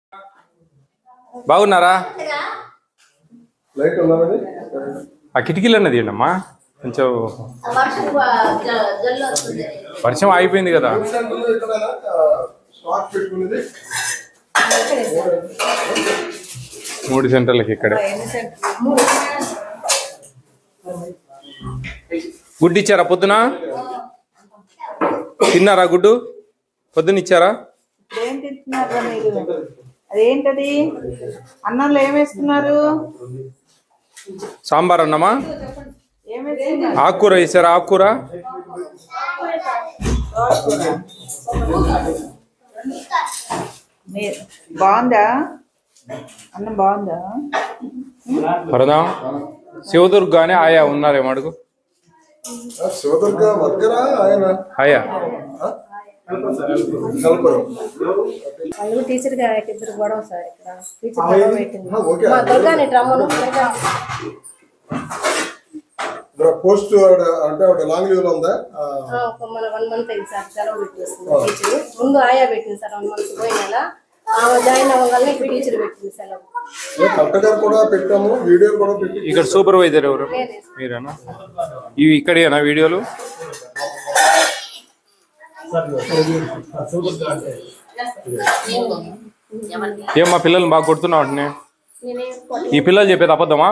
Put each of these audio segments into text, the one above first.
బాగున్నారా లైట్ ఉన్నామని ఆ కిటికీలు అన్నది అమ్మా కొంచెం వర్షం జ- జల్లు వస్తుంది వర్షం ఆగిపోయింది కదా సెంటర్లో ఇక్కడ స్టాక్ పెట్టుకునేది మూడు సెంటర్లకి ఇక్కడే గుడ్డు ఇచ్చారా పొద్దున తిన్నారా గుడ్డు పొద్దున ఇచ్చారా ఏం తింటున్నారా మీరు అదేంటది అన్నంలో ఏం వేస్తున్నారు సాంబార్ అన్నమా ఏం వేస్తున్నారు ఆకుకూర వేసారా ఆకుకూర మీ- బాగుందా అన్నం బాగుందా పరదా శివదుర్గ అని ఆయా ఉన్నారేమో అడుగు శివదుర్గ వర్గరా ఆయన ఆయా కల్పరం వాళ్ళు టీచర్ గారికి ఇద్దరు గొడవ సార్ ఇక్కడ టీచర్ గొడవ పెట్టింది ఓకే మా దుర్గాని రమ్మను దుర్గా పోస్ట్ అంటే ఒకటి లాంగ్ లీవ్ లో ఉందా ఆ, ఆ, ఒక మన వన్ మంత్ అయింది సార్ సెలవు పెట్టేస్తుంది టీచర్ ముందు ఆయా పెట్టింది సార్ వన్ మంత్ పోయిన నెల ఆమె జాయిన్ అవ్వగానే ఇప్పుడు టీచర్ పెట్టింది సెలవు కలెక్టర్ గారు కూడా పెట్టాము వీడియో కూడా పెట్టి ఇక్కడ సూపర్వైజర్ ఎవరు మీరేనా ఇవి ఇక్కడేనా వీడియోలు ఏం మా పిల్లల్ని బాగా కొడుతున్నావు అంటే నేనేం ఈ పిల్లలు చెప్పేది అబద్ధమా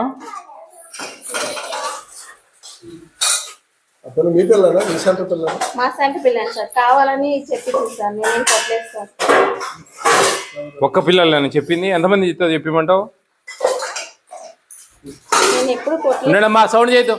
అతను మీ పిల్లనా మీ సెంటర్ పిల్లనా మా సంటి పిల్లని సార్ కావాలని చెప్పింది సార్ నేనేం కొట్టలేదు సార్ ఒక్క పిల్లలని చెప్పింది ఎంతమంది చెప్తా చెప్పిమంటావు నేను ఎప్పుడు కొట్టలేదు ఉండడమ్మా సౌండ్ చేయదు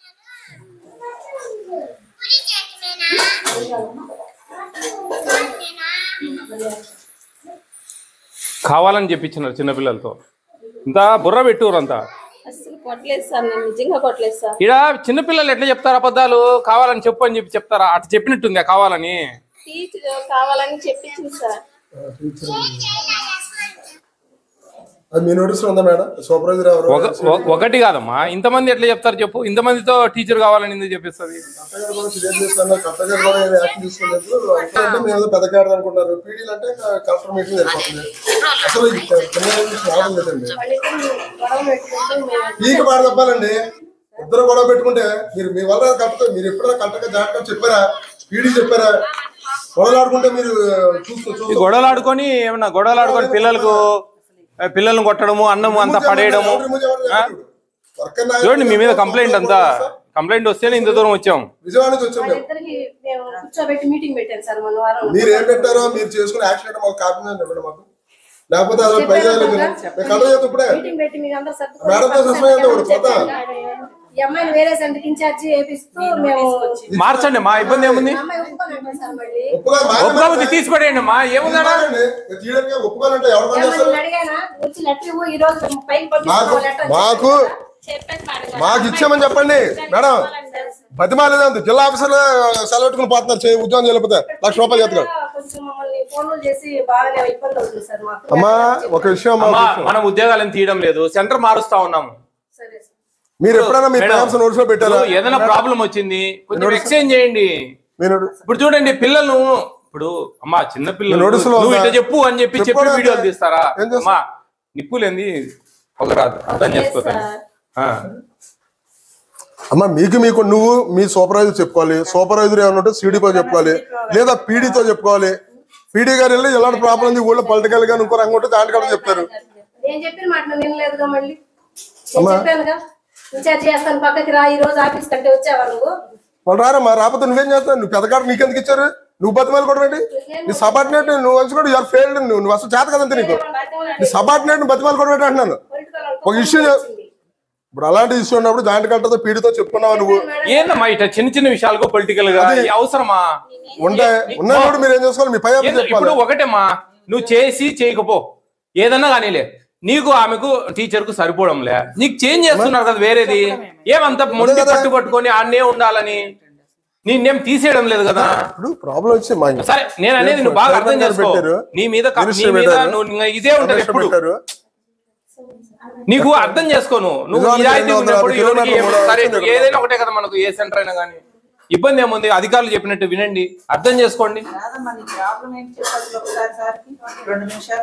కావాలని చెప్పించినారు చిన్నపిల్లలతో ఇంత బుర్ర పెట్టురు అంతా అసలు కొట్టలేదు సార్ నేను నిజంగా కొట్టలేదు సార్ ఇడ చిన్నపిల్లలు ఎట్లా చెప్తారు అబద్ధాలు కావాలని చెప్పు అని చెప్పి చెప్తారా అట్లా చెప్పినట్టుంది కావాలని టీచర్ కావాలని చెప్పించింది సార్ అది మీ నోటీస్ లో ఉందా మేడం సూపర్వైజర్ ఎవరు ఒక ఒ- ఒకటి కాదమ్మా ఇంతమంది ఎట్లా చెప్తారు చెప్పు ఇంతమందితో టీచర్ కావాలని ఎందుకు చెప్పిస్తుంది కలెక్టర్ గారు కూడా ఫిర్యాదు చేస్తున్నారు కలెక్టర్ గారు కూడా ఏం యాక్షన్ తీసుకోలేదు అంటే మేము ఏదో పెద్ద కాడదు అనుకుంటారు పీడీలు అంటే కలెక్టర్ మీటింగ్ సరిపోతుంది అసలు ఈ చిన్న విషయం రావడం లేదండి వాళ్ళిద్దరు గొడవ పెట్టుకుంటూ మేము పీక పాడ తప్పాలండి ఇద్దరు గొడవ పెట్టుకుంటే మీరు మీ వల్ల కరెక్ట్ మీరు ఎప్పుడైనా కరెక్ట్గా జాగ్రత్తగా చెప్పారా పీడీ చెప్పారా గొడవలు ఆడుకుంటే మీరు చూస్తూ ఈ చూస్తూ గొడవలు ఆడుకొని ఏమన్నా గొడవలు ఆడుకొని పిల్లలకు ఆ, పిల్లల్ని కొట్టడము అన్నము అంతా పడేయడము ఆ? చూడండి మీ మీద కంప్లైంట్ అంతా కంప్లైంట్ వస్తేనే ఇంత దూరం వచ్చాం విజయవాడ నుంచి వచ్చాం మేము వాళ్ళిద్దరికి మేము కూర్చోబెట్టి మీటింగ్ పెట్టాను సార్ మన వారం మీరు ఏం పెట్టారో మీరు చేసుకుని యాక్షన్ అంటే మాకు కాపీ మీద ఇవ్వండి మాకు లేకపోతే అదే పై మేము కలర్ చేద్దాం ఇప్పుడే మీటింగ్ పెట్టి మీకు అందరూ మేడంతో సస్పెండ్ అయితే ఒకటి పోతా. ఈ అమ్మాయిని వేరే సెంటర్ ఇన్ఛార్జి వేపిస్తూ మేము మార్చండి మా ఇబ్బంది ఏముంది ఆ అమ్మాయి ఒప్పుకోనంటారు సార్ మళ్ళీ ఒప్పుగా ఒప్పుకోకపోతే తీసిపడేయండి అమ్మా ఏముందా తీయడానికి ఒప్పుకోవాలంటే ఎవరు పని ఏమన్నా చేస్తారు నేను అడిగానా వచ్చి లెటర్ ఇవ్వు ఈ రోజు పైకి మాకు పంపిస్తావు లెటర్ మాకు చెప్పాను మేడం మాకు ఇచ్చామని చెప్పండి మేడం బతిమాలేదంత జిల్లా ఆఫీసర్లు సెలవు పెట్టుకుని పోతున్నారు చేయి ఉద్యోగం చేయలేకపోతే లక్ష రూపాయలు చేస్తారు కొంచెం మమ్మల్ని ఫోన్లు చేసి బాగానే ఇబ్బంది అవుతుంది సార్ మాకు అమ్మా ఒక విషయం అమ్మా, ఒక అమ్మా విషయం. మనం ఉద్యోగాలను తీయడం లేదు సెంటర్ మారుస్తా ఉన్నాము సరే సార్ మీరు ఎప్పుడైనా మీ మేడం, ప్లాన్స్ నోట్స్ లో పెట్టారా ఇప్పుడు ఏదైనా ప్రాబ్లం వచ్చింది కొంచెం ఎక్స్చేంజ్ చేయండి మీరు ఇప్పుడు చూడండి పిల్లలు ఇప్పుడు అమ్మా చిన్న పిల్లలు మీ notice లో నువ్వు ఉందా? ఇట్లా చెప్పు అని చెప్పి చెప్పి చెప్పు వీడియోలు అంటే తీస్తారా ఏం చేస్తా- అమ్మా నిప్పులేంది ఒక రాదు అర్థం చేసుకోతాను అమ్మా మీకు మీకు నువ్వు మీ సూపర్వైజర్ చెప్పుకోవాలి సూపర్వైజర్ ఏమన్నా ఉంటే సీడీతో చెప్పుకోవాలి లేదా పీడీతో చెప్పుకోవాలి పీడీ గారు వెళ్ళి ఎలాంటి ప్రాబ్లం ఉంది ఊళ్ళో పొలిటికల్ గా ఇంకో రంగు ఉంటే దాంట్లో కూడా చెప్తారు నేను చెప్పిన మాట నువ్వు వినలేదుగా మళ్ళీ నేను చెప్పానుగా ఇన్ఛార్జ్ చేస్తాను పక్కకి రా ఈ రోజు ఆఫీస్ కంటే వచ్చావా నువ్వు వాళ్ళు రారమ్మా రాకపోతే నువ్వేం చేస్తావు నువ్వు పెద్ద కాడ నీకెందుకు ఇచ్చారు నువ్వు బతిమాలి కూడా ఏంటి నీ సబార్డినేట్ నువ్వు వచ్చి కూడా యూఆర్ ఫెయిల్డ్ నువ్వు నువ్వు అసలు చేత కదంతే నీకు నీ సబార్డినేట్ బతిమాలి కూడా ఏంటి అంటున్నాను ఒక ఇష్యూ ఇప్పుడు అలాంటి ఇష్యూ ఉన్నప్పుడు జాయింట్ కలెక్టర్తో పీడీతో చెప్పుకున్నావు నువ్వు ఏందమ్మా ఇట్లా చిన్న చిన్న విషయాలకు పొలిటికల్ గా ఈ అవసరమా ఉంటే ఉన్నప్పుడు మీరు ఏం చేసుకోవాలి మీ పై ఆఫీస్ ఏందో చెప్పాలి ఇప్పుడు ఒకటేమ్మా నువ్వు చేసి చేయకపో ఏదన్నా కానీలే నీకు ఆమెకు టీచర్ కు సరిపోవడంలే నీకు చేంజ్ చేస్తున్నారు కదా వేరేది ఏమంత మొండి పట్టు పట్టుకొని ఆడనే ఉండాలని నేనేం తీసేయడం లేదు కదా ఇప్పుడు ప్రాబ్లం వచ్చి మా సరే నేను అనేది నువ్వు బాగా అర్థం చైర్మన్ గారు చేసుకో పెట్టారు. నీ మీద క- నీ మినిస్టర్ మీద పెట్టారు. నువ్వు ఇంకా ఇదే ఉంటది మినిస్టర్ ఎప్పుడు పెట్టారు నీకు అర్థం చేసుకో నువ్వు నువ్వు నిజానికి నిజాయితీ రెండు వందల ఉన్నప్పుడు యాభై ఎవరికి ఏం- కిలోమీటర్లు సరే మూడు ఏదైనా ఒకటే కదా మనకు ఏ సెంటర్ అయినా కానీ ఇబ్బంది ఏముంది అధికారులు చెప్పినట్టు వినండి అర్థం చేసుకోండి కాదమ్మా నీ ప్రాబ్లం ఏంటి చెప్పాలి ఒకసారి సార్కి రెండు నిమిషాలు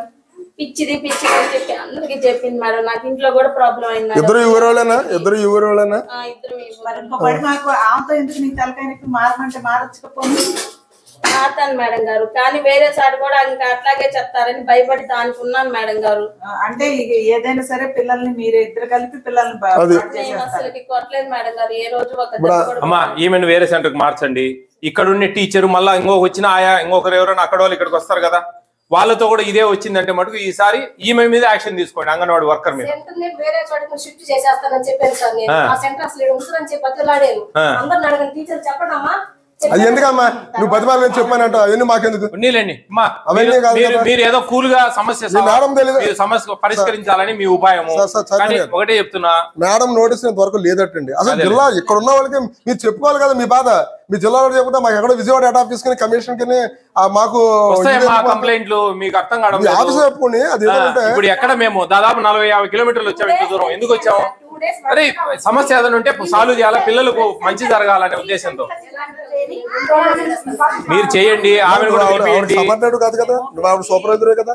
పిచ్చిది పిచ్చిది అని చెప్పి అందరికి చెప్పింది మేడం నాకు ఇంట్లో కూడా ప్రాబ్లం అయింది మేడం. ఇద్దరు ఈ ఊరోళ్ళేనా ఇద్దరు ఈ ఊరోళ్ళేనా ఆ, ఇద్దరు మీ మరి ఇంకో పడి మాకు ఆమెతో ఎందుకు నీకు తలకాయ నొప్పి మారమంటే మారచ్చుకపోయి మారుతాను మేడం గారు కానీ వేరే సార్ కూడా ఇంకా అట్లాగే చెప్తారని భయపడి దానికి ఉన్నాను మేడం గారు అంటే ఇక ఏదైనా సరే పిల్లల్ని మీరు ఇద్దరు కలిపి పిల్లల్ని బా- అది. పాడు నేను చేసేస్తారు. అసలుకి కొట్టలేదు మేడం గారు ఏ రోజు ఒక దెబ్బ కూడా అమ్మా ఈమెను వేరే సెంటర్కి మార్చండి ఇక్కడ ఉండే టీచర్ మళ్ళా ఇంకొక వచ్చిన ఆయా ఇంకొకరు ఎవరైనా అక్కడ వాళ్ళు ఇక్కడికి వస్తారు కదా వాళ్ళతో కూడా ఇదే వచ్చిందంటే మటుకు ఈసారి ఈమె మీద యాక్షన్ తీసుకోండి అంగన్వాడి వర్కర్ మీద సెంటర్ ని వేరే చోటకి షిఫ్ట్ చేసేస్తానని చెప్పాను సార్ నేను ఆ. ఆ సెంటర్ అసలు ఇక్కడ ఉంటుందని చెప్పి బతిలాడాను ఆ. అందరిని అడగండి టీచర్ చెప్పండి అమ్మా అది ఎందుకమ్మా నువ్వు బతిమాలని చెప్పానంట అవన్నీ మాకెందుకు ఉన్నీలేండి అమ్మా అవన్నీ మీరు- కాదు మీరు కదా. మీరు ఏదో కూల్ గా సమస్య మీ మేడం తెలీదు. మీరు సమస్య పరిష్కరించాలని మీ ఉపాయము సార్, సార్, సార్, కానీ సార్. ఒకటే చెప్తున్నా మేడం నోటీస్ ఇంతవరకు లేదటండి అసలు అదే. జిల్లా ఇక్కడ ఉన్న వాళ్ళకి మీరు చెప్పుకోవాలి కదా మీ బాధ మీ జిల్లాలో చెప్తే మాకు ఎక్కడో విజయవాడ హెడ్ ఆఫీస్ కి కమిషన్ కి ఆ మాకు వస్తాయమ్మా కంప్లైంట్లు మీకు అర్థం కావడం మీ లేదు. ఆఫీస్ చెప్పుకోండి అది ఆ, ఏంటంటే ఇప్పుడు ఎక్కడ మేము దాదాపు నలభై యాభై కిలోమీటర్లు వచ్చాము ఇంత దూరం ఎందుకు వచ్చాము టూ డేస్ అరే సమస్య ఏదైనా ఉంటే సాల్వ్ చేయాలా పిల్లలకు మంచి జరగాలనే ఉద్దేశంతో మీరు చేయండి ఆమెను కూడా పిలిపియండి సమర్థుడు కాదు కదా నువ్వు ఆవిడ సూపర్వైజరే కదా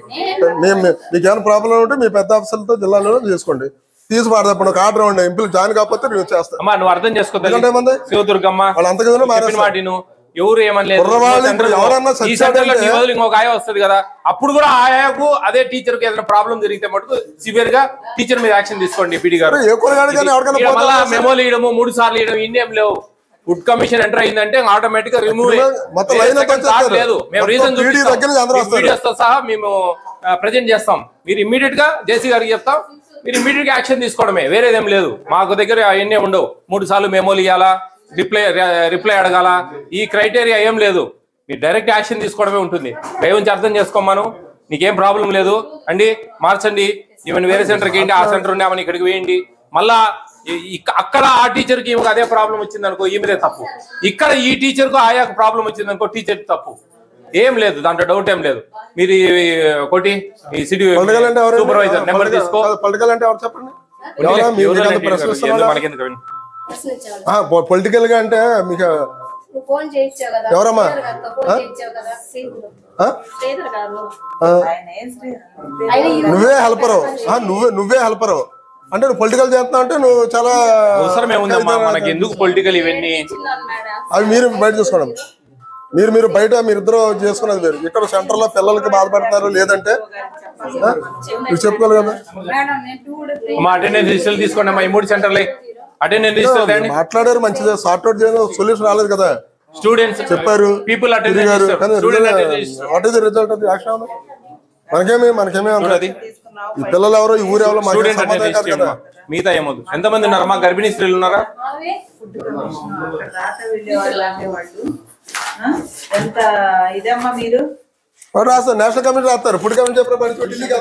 మేము మీకు ఏమైనా ప్రాబ్లం ఉంటే మీ పెద్ద ఆఫీసర్లతో జిల్లాలో చేసుకోండి తీసి పాడదప్పుడు ఒక ఆర్డర్ ఉండే ఎంపీలు జాయిన్ కాకపోతే నేను చేస్తాను అమ్మా నువ్వు అర్థం చేసుకో ఎందుకంటే ఏమంది? శివదుర్గమ్మ వాళ్ళు అంతకన్నా చెప్పిన మారేస్తారు. మాటిను ఎవరు ఏమనలేదు కుర్రవాళ్ళు ఈ సెంటర్లో- ఎవరన్నా ఈ సత్యాలు సెంటర్ లో నీ అంటే- బదులు ఇంకొక ఆయ వస్తుంది కదా అప్పుడు కూడా ఆ ఆయకు అదే టీచర్ కి ఏదైనా ప్రాబ్లం జరిగితే మటుకు సివియర్ గా టీచర్ మీద యాక్షన్ తీసుకోండి పిడి గారు ఏ కూరగాడు కానీ ఎవరికైనా ఈడ మళ్ళా పోతే మెమోలు ఇవ్వడము మూడు సార్లు ఇవ్వడం ఇన్ని ఏం లేవు ఫుడ్ కమిషన్ ఎంటర్ అయిందంటే ఆటోమేటిక్ గా రిమూవ్ మొత్తం line up వచ్చేస్తారు. లేదు మేము మొత్తం రీజన్ PD దగ్గర నుంచి అందరూ వస్తారు. వీడియోస్ తో సహా మేము ప్రజెంట్ చేస్తాం మీరు ఇమీడియట్ గా జేసీ గారికి చెప్తాం మీరు ఇమీడియట్ గా యాక్షన్ తీసుకోవడమే వేరేదేం లేదు మాకు దగ్గర అవన్నీ ఉండవు మూడు సార్లు మెమోలు ఇవ్వాలా రిప్లై రిప్లై అడగాల ఈ క్రైటీరియా ఏం లేదు మీరు డైరెక్ట్ యాక్షన్ తీసుకోవడమే ఉంటుంది దయవుంచి అర్థం చేసుకోమను నీకేం ప్రాబ్లం లేదు అండి మార్చండి ఈవెన్ వేరే సెంటర్కి ఏంటి ఆ సెంటర్ ఉన్నామని ఇక్కడికి వేయండి మళ్ళా ఈ- ఇక్క- అక్కడ ఆ టీచర్కి ఈమెకు అదే ప్రాబ్లం వచ్చింది అనుకో ఈమెదే తప్పు ఇక్కడ ఈ టీచర్కు ఆయాకు ప్రాబ్లం వచ్చింది అనుకో టీచర్ తప్పు ఏం లేదు దాంట్లో డౌట్ ఏం లేదు మీరు ఈ ఒకటి ఈ సిటీ పొలిటికల్ అంటే ఎవరు సూపర్వైజర్ నెంబర్ తీసుకో పొలిటికల్ అంటే ఎవరు చెప్పండి ఎవరా మీ- మీకు అంత ప్రశ్నిస్తున్నారా? మనకెందుకు ప్రశ్నించేవాళ్ళు. ఆ, పొలిటికల్ గా అంటే మీకు నువ్వు ఫోన్ చేయించావు కదా ఎవరమ్మా? శ్రీధర్ గారితో ఫోన్ చేయించావు కదా శ్రీధర్ ఆ? శ్రీధర్ గారు ఆ, ఆయన ఏం శ్రీ- ఆయన ఈ రోజు నువ్వే హెల్పరు ఆ, నువ్వే నువ్వే హెల్పరు అంటే నువ్వు పొలిటికల్ చేస్తున్నావు అంటే నువ్వు చాలా అవసరం ఏముందమ్మా మనకి ఎందుకు పొలిటికల్ ఇవన్నీ చిన్నాను మేడం అవి మీరు బయట చూసుకోవడం మీరు మీరు బయట మీరిద్దరు చేసుకున్నది వేరు ఇక్కడ సెంటర్ లో పిల్లలకి బాధపడుతున్నారు లేదంటే ఆ? మీరు చెప్పుకోవాలి కదా మేడం నేను టూ డేస్ అమ్మా అటెండెన్స్ రిజిస్టర్ తీసుకోండి అమ్మా ఈ మూడు సెంటర్లే అటెండెన్స్ రిజిస్టర్ తేండి మాట్లాడారు మంచిగా సార్ట్ అవుట్ చేయడం సొల్యూషన్ రాలేదు కదా స్టూడెంట్స్ చెప్పారు పీపుల్ తిరిగారు అటెండెన్స్ కానీ student attendance what is the result of the action మనకేమి మనకేమే చూడది తీసుకున్నావు ఈ పిల్లలు ఎవరో ఈ ఊరు ఎవరో మాకు స్టూడెంట్ సంబంధం కాదు అటెండెన్స్ కదా మిగతా ఏమొద్దు ఎంతమంది ఉన్నారమ్మా గర్భిణీ స్త్రీలు ఉన్నారా అవే అక్కడ రాత వెళ్ళేవాళ్ళు అనేవాళ్ళు ఆ? ఎంత ఇదమ్మా మీరు వాడు రాస్తారు నేషనల్ కమిటీ రాస్తారు ఫుడ్ కమిటీ చెప్పారు పని ఢిల్లీకి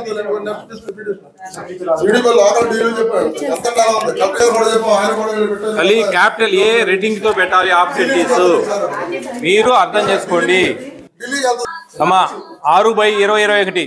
వెళ్తారు లోకల్ డీల్ చెప్పారు ఎంత కాలం ఉంది కలెక్టర్ కూడా చెప్పాం ఆయన కూడా పెట్టారు. మళ్ళీ క్యాపిటల్ ఏ రేటింగ్ తో పెట్టాలి ఆబ్సెంటీస్ మీరు అర్థం చేసుకోండి ఢిల్లీకి వెళ్తారు అమ్మా ఆరు బై ఇరవై ఇరవై ఒకటి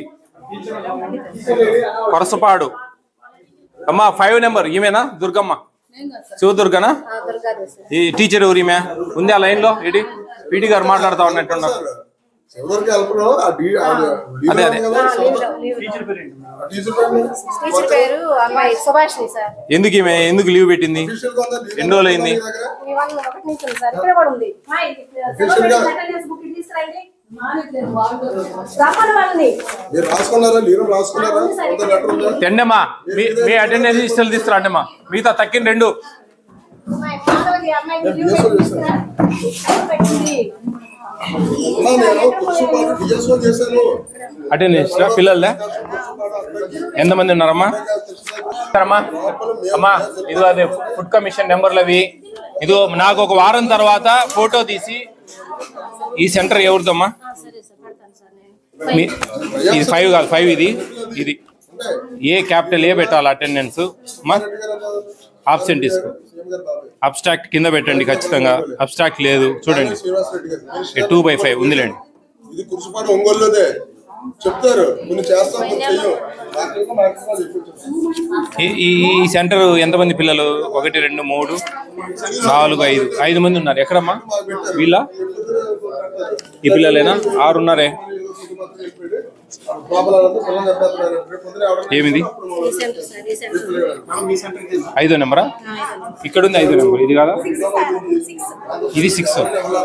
కొరసపాడు అమ్మా ఫైవ్ నెంబర్ ఈమెనా దుర్గమ్మ శివదుర్గనా ఆ దుర్గాదేవి సార్ ఈ టీచర్ ఎవరు ఈమె ఉంది ఆ లైన్ లో ఏంటి పీటీ గారు మాట్లాడుతా ఉన్నట్టున్నారు ఎవరికి వెళ్తారు ఆ డీ- ఆ డీ- అదే, అదే. కదా, లీవ్ లో- లీవ్ లో. ఆ టీచర్ పేరు టీచర్ పేరు అమ్మాయి సుభాష్ని సార్ ఎందుకు ఈమె ఎందుకు లీవ్ పెట్టింది అఫీషియల్ గా ఉందా? లీవ్ ఎన్ని రోజులు అయింది? మీ దగ్గర? ఈ వన్ ఒకటి నుంచి ఉంది సార్ ఇక్కడ కూడా ఉంది మా ఇంటికి సెలవు పెట్టి attendance book ఇటు తీసుకురండి. రమ్మని వాళ్ళని మీరు రాసుకున్నారా లీవ్ రాసుకున్నారా కొంత లెటర్ ఉందా తెండమ్మా మీ మీ అటెండెన్స్ లిస్టులు తీసుకురండమ్మా మిగతా తక్కిన రెండు అమ్మాయి పార్వతి అమ్మాయికి లీవ్ పెట్టి తీసుకురా. సెలవు పెట్టింది. అన్నా, నేను కుర్చీపాటు డిఎస్ఓ చేశాను అటెండెన్స్ పిల్లలదా ఎంతమంది ఉన్నారమ్మా అమ్మా అమ్మా ఇదిగో అదే ఫుడ్ కమిషన్ నెంబర్లు అవి ఇదిగో నాకు ఒక వారం తర్వాత ఫోటో తీసి ఈ సెంటర్ ఎవరిదమ్మా ఆ, సరే సార్ పెడతాను సార్ నేను మీ ఇది ఫైవ్ కాదు ఫైవ్ ఇది ఇది ఏ క్యాపిటల్ ఏ పెట్టాలి అటెండెన్స్ అమ్మా ఆబ్సెంటీస్ అబ్స్ట్రాక్ట్ కింద పెట్టండి ఖచ్చితంగా అబ్స్ట్రాక్ట్ లేదు చూడండి శ్రీనివాస్ రెడ్డి గారు టూ బై ఫైవ్ ఉందిలేండి ఇది కుర్చీపాటు ఒంగోలులోదే చెప్తారు కొన్ని చేస్తాం కొన్ని చెయ్యం మాకు మాకు చెప్పించారు ఈ ఈ- ఈ సెంటర్ ఎంతమంది పిల్లలు ఒకటి రెండు మూడు నాలుగు ఐదు ఐదు మంది ఉన్నారు ఎక్కడమ్మా వీళ్ళ ఈ పిల్లలేనా ఆరు ఉన్నారే లోపలంతా పిల్లలు చెప్పేస్తున్నారు. రేపు పొద్దున ఎవడన్నా ఏమిది ఈ సెంటర్ సార్ ఈ సెంటర్ ఐదో నెంబరా ఇక్కడ ఉంది ఐదో నెంబర్ ఇది కాదా ఇది సిక్స్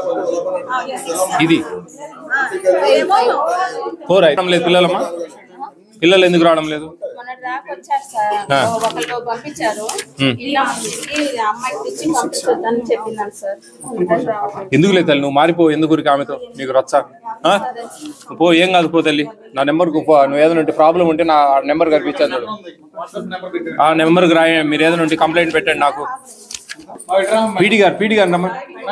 ఇది ఫోర్ రావడం లేదు పిల్లలమ్మా పిల్లలు ఎందుకు రావడం లేదు మొన్నటి దాకా వచ్చారు సార్ ఆ. ఒకళ్ళు పంపించారు ఉమ్. ఇలా ఈ అమ్మాయికి తెచ్చి పంపించొద్దని చెప్పినాను సార్ అందుకని రావట్లేదు. ఎందుకు లేదు తల్లి నువ్వు మారిపో ఎందుకు ఊరికి ఆమెతో నీకు రచ్చా ఆ? పో ఏం కాదు పో తల్లి నా నెంబర్కు పో నువ్వు ఏదైనా ఉంటే ప్రాబ్లం ఉంటే నా నెంబర్ కనిపించాను చూడు ఆ నెంబర్కి రాయ మీరు ఏదైనా ఉంటే కంప్లైంట్ పెట్టండి నాకు పీడి గారు పీడి గారు నమ్మ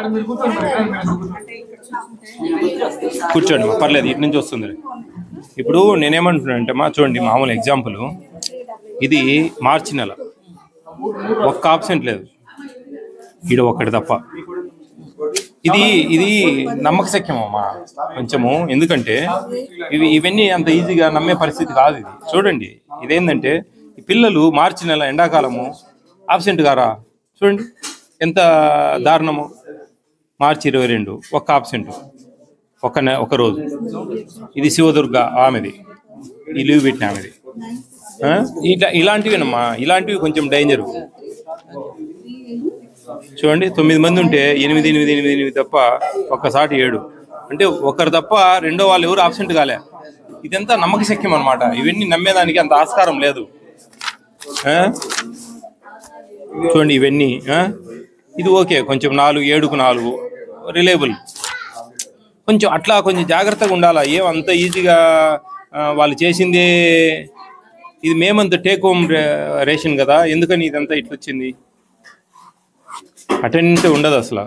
కూర్చోండి మా, పర్లేదు ఇటు నుంచి వస్తుంది ఇప్పుడు నేనేమంటున్నాను అంటే మా చూడండి మామూలు ఎగ్జాంపుల్ ఇది మార్చి నెల ఒక్క ఆబ్సెంట్ లేదు ఈడ ఒక్కటి తప్ప ఇది ఇది నమ్మకశక్యం అమ్మా కొంచెము ఎందుకంటే ఇవి ఇవన్నీ అంత ఈజీగా నమ్మే పరిస్థితి కాదు ఇది చూడండి ఇదేంటంటే ఈ పిల్లలు మార్చి నెల ఎండాకాలము ఆబ్సెంట్ గారా చూడండి ఎంత దారుణము మార్చి ఇరవై రెండు ఒక్క ఆబ్సెంట్ ఒక నె ఒక రోజు ఇది శివదుర్గ ఆమెది ఈ లీవ్ పెట్టిన ఆమెది ఆ? ఇట్లా ఇలాంటివేనమ్మా ఇలాంటివి కొంచెం డేంజరు చూడండి తొమ్మిది మంది ఉంటే ఎనిమిది ఎనిమిది ఎనిమిది ఎనిమిది తప్ప ఒక్కసారి ఏడు అంటే ఒకరు తప్ప రెండో వాళ్ళు ఎవరు ఆబ్సెంట్ కాలే ఇదంతా నమ్మకశక్యం అనమాట ఇవన్నీ నమ్మేదానికి అంత ఆస్కారం లేదు ఆ? చూడండి ఇవన్నీ ఆ? ఇది ఓకే కొంచెం నాలుగు ఏడుకు నాలుగు రిలేబుల్ కొంచెం అట్లా కొంచెం జాగ్రత్తగా ఉండాలా ఏం అంత ఈజీగా ఆ, వాళ్ళు చేసిందే ఇది మేమంత టేక్ హోమ్ రేషన్ కదా ఎందుకని ఇదంతా ఇట్లా వచ్చింది అటెండెన్స్ ఉండదు అసలు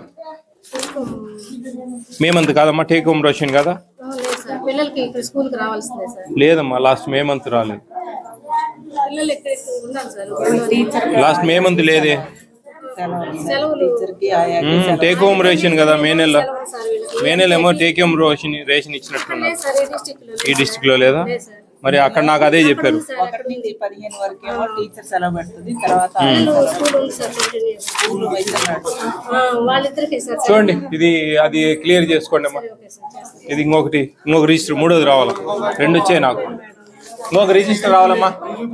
మేమంత కాదమ్మా టేక్ హోమ్ రేషన్ కదా లేదు సార్ పిల్లలకి ఇక్కడ స్కూల్కి రావాల్సిందే సార్ లేదమ్మా లాస్ట్ మే మంత్ రాలేదు పిల్లలు ఇక్కడ ఉండాలి సార్ లాస్ట్ మే మంత్ లేదే సెలవులు టేక్ హోమ్ రేషన్ కదా మే నెల సార్ వీళ్ళకి మే నెల ఏమో టేక్ హోమ్ రేషన్ రేషన్ ఇచ్చినట్టున్నారు లేదు సార్ ఈ డిస్టిక్ లో ఈ డిస్టిక్ లో లేదా లేదు సార్ మరి అక్కడ నాకు అదే చెప్పారు ఒకటి నుంచి పదిహేను వరకు ఏమో టీచర్ సెలవు పెడుతుంది తర్వాత స్కూల్ ఉంది సార్ కంటిన్యూ స్కూల్ వెళ్తున్నాడు వాళ్ళిద్దరికి సార్ చూడండి ఇది అది క్లియర్ చేసుకోండి అమ్మా ఓకే సార్ చేస్తాం ఇది ఇంకొకటి ఇంకొక రిజిస్టర్ మూడోది రావాలా రెండు వచ్చాయి నాకు ఇంకొక రిజిస్టర్ రావాలమ్మా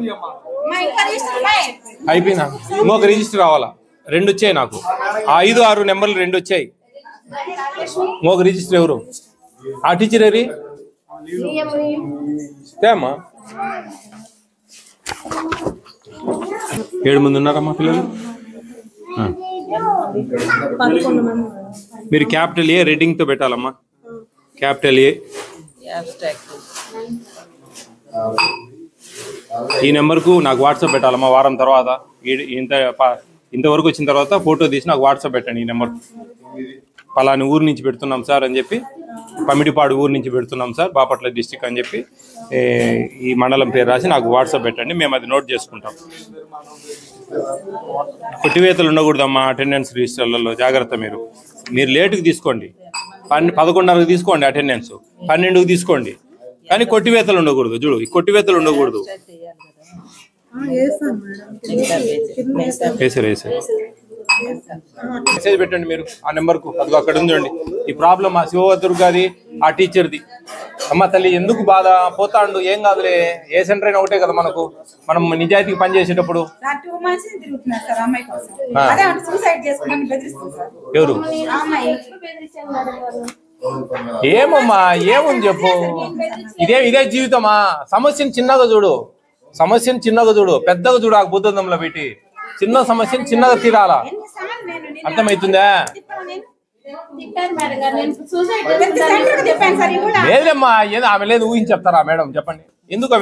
అయిపోయిందా ఇంకొక రిజిస్టర్ రావాలా రెండు వచ్చాయి నాకు ఆ ఐదు ఆరు నెంబర్లు రెండు వచ్చాయి ఇంకొక రిజిస్టర్ ఎవరు ఆ టీచర్ ఎవరి అమ్మా ఏడు మంది ఉన్నారమ్మా పిల్లలు ఆ. మీరు క్యాపిటల్ ఏ రెడ్డింగ్ తో పెట్టాలమ్మా క్యాపిటల్ ఏ అబ్స్ట్రాక్ట్ ఈ నెంబర్కు నాకు వాట్సాప్ పెట్టాలమ్మా వారం తర్వాత ఈ- ఇంత ప- ఇంతవరకు వచ్చిన తర్వాత ఫోటో తీసి నాకు వాట్సాప్ పెట్టండి ఈ నెంబర్ పలాని ఊరు నుంచి పెడుతున్నాం సార్ అని చెప్పి పమిడిపాడు ఊరు నుంచి పెడుతున్నాం సార్ బాపట్ల డిస్టిక్ అని చెప్పి ఏ, ఈ మండలం పేరు రాసి నాకు వాట్సాప్ పెట్టండి మేము అది నోట్ చేసుకుంటాం కొట్టివేతలు ఉండకూడదమ్మా అటెండెన్స్ రిజిస్టర్లలో జాగ్రత్త మీరు మీరు లేటుకి తీసుకోండి పన్నె పదకొండున్నరకు తీసుకోండి అటెండెన్స్ పన్నెండుకి తీసుకోండి కానీ కొట్టివేతలు ఉండకూడదు చూడు ఈ కొట్టివేతలు ఉండకూడదు వేసారు వేసారు మెసేజ్ పెట్టండి మీరు ఆ నెంబర్ కు అదిగో అక్కడ ఉంది చూడండి ఈ ప్రాబ్లం ఆ శివదుర్గాది ఆ టీచర్ది అమ్మ తల్లి ఎందుకు బాధ పోతాండు ఏం కాదులే ఏ సెంటర్ అయినా ఒకటే కదా మనకు మనం నిజాయితీకి పనిచేసేటప్పుడు సార్ టూ మంత్స్ తిరుగుతున్నారు సార్ అమ్మాయి కోసం ఆ. అదే అంటే సూసైడ్ చేసుకున్నాను బెదిరిస్తుంది సార్ ఎవరు ఆ అమ్మాయి ఏమమ్మా ఏముంది చెప్పు ఇదే ఇదే జీవితమా సమస్యను చిన్నగా చూడు సమస్యను చిన్నగా చూడు పెద్దగా చూడు ఆ బుద్ధంలో పెట్టి చిన్న సమస్యను చిన్నగా తీరాలా ఎన్నిసార్లు నేను నిన్ను అర్థమవుతుందా తిప్పాను నేను తిప్పారు మేడం గారు నేను సూసైడ్ ప్రతి సెంటర్కి చెప్పాను సార్ ఇవి కూడా లేదమ్మా ఏదో ఆమె లేదు ఊహించి చెప్తారా మేడం చెప్పండి ఎందుకు